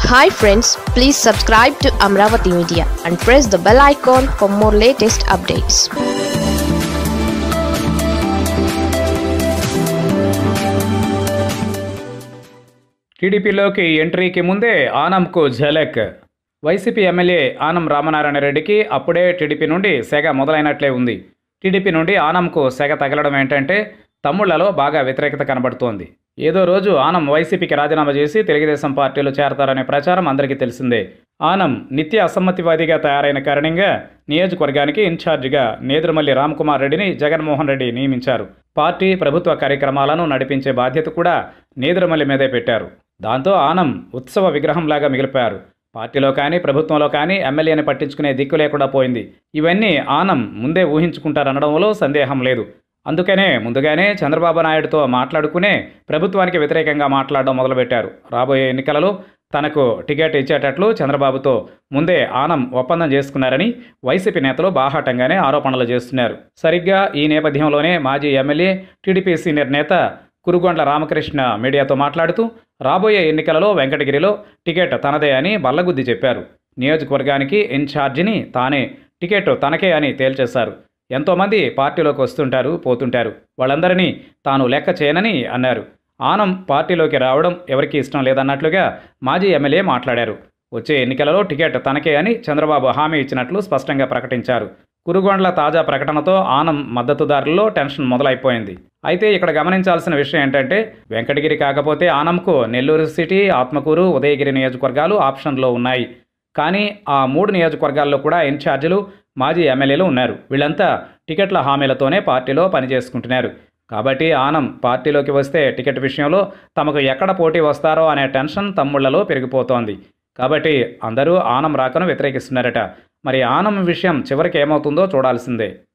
hi friends please subscribe to Amaravati media and press the bell icon for more latest updates టీడీపీలోకి ఎంట్రీకి ముందే ఆనంకు ఝలక్ వైసీపీ ఎమ్మెల్యే ఆనం రామనారాయణ రెడ్డికి అప్పుడే టీడీపీ నుండి సెగ మొదలైనట్లే ఉంది టీడీపీ నుండి ఆనంకు సెగ తగలడం ఏంటంటే తమ్ముళ్లలో బాగా వ్యతిరేకత కనబడుతోంది ఏదో రోజు ఆనం వైసీపీకి రాజీనామా చేసి తెలుగుదేశం పార్టీలో చేరతారనే ప్రచారం అందరికీ తెలిసిందే ఆనం నిత్య అసమ్మతివాదిగా తయారైన కారణంగా నియోజకవర్గానికి ఇన్ఛార్జిగా నేదురుమల్లి రామ్కుమార్ రెడ్డిని జగన్మోహన్ రెడ్డి నియమించారు పార్టీ ప్రభుత్వ కార్యక్రమాలను నడిపించే బాధ్యత కూడా నేదురుమల్లి మీదే పెట్టారు దాంతో ఆనం ఉత్సవ విగ్రహంలాగా మిగిలిపోయారు పార్టీలో కానీ ప్రభుత్వంలో కానీ ఎమ్మెల్యేని పట్టించుకునే దిక్కు లేకుండా పోయింది ఇవన్నీ ఆనం ముందే ఊహించుకుంటారనడంలో సందేహం లేదు అందుకనే ముందుగానే చంద్రబాబు నాయుడుతో మాట్లాడుకునే ప్రభుత్వానికి వ్యతిరేకంగా మాట్లాడడం మొదలుపెట్టారు రాబోయే ఎన్నికలలో తనకు టికెట్ ఇచ్చేటట్లు చంద్రబాబుతో ముందే ఆనం ఒప్పందం చేసుకున్నారని వైసీపీ నేతలు బాహాటంగానే ఆరోపణలు చేస్తున్నారు సరిగ్గా ఈ నేపథ్యంలోనే మాజీ ఎమ్మెల్యే టీడీపీ సీనియర్ నేత కురుగొండ్ల రామకృష్ణ మీడియాతో మాట్లాడుతూ రాబోయే ఎన్నికలలో వెంకటగిరిలో టికెట్ తనదే అని బల్లగుద్ది చెప్పారు నియోజకవర్గానికి ఇన్ఛార్జిని తానే టికెట్ తనకే అని తేల్చేశారు ఎంతోమంది పార్టీలోకి వస్తుంటారు పోతుంటారు వాళ్ళందరినీ తాను లెక్క చేయనని అన్నారు ఆనం పార్టీలోకి రావడం ఎవరికీ ఇష్టం లేదన్నట్లుగా మాజీ ఎమ్మెల్యే మాట్లాడారు వచ్చే ఎన్నికలలో టికెట్ తనకే అని చంద్రబాబు హామీ ఇచ్చినట్లు స్పష్టంగా ప్రకటించారు కురుగొండ్ల తాజా ప్రకటనతో ఆనం మద్దతుదారుల్లో టెన్షన్ మొదలైపోయింది అయితే ఇక్కడ గమనించాల్సిన విషయం ఏంటంటే వెంకటగిరి కాకపోతే ఆనంకు నెల్లూరు సిటీ ఆత్మకూరు ఉదయగిరి నియోజకవర్గాలు ఆప్షన్లో ఉన్నాయి కానీ ఆ మూడు నియోజకవర్గాల్లో కూడా ఇన్ఛార్జీలు మాజీ ఎమ్మెల్యేలు ఉన్నారు వీళ్ళంతా టికెట్ల హామీలతోనే పార్టీలో పనిచేసుకుంటున్నారు కాబట్టి ఆనం పార్టీలోకి వస్తే టికెట్ విషయంలో తమకు ఎక్కడ పోటీ వస్తారో అనే టెన్షన్ తమ్ముళ్లలో పెరిగిపోతోంది కాబట్టి అందరూ ఆనం రాకను వ్యతిరేకిస్తున్నారట మరి ఆనం విషయం చివరికి ఏమవుతుందో చూడాల్సిందే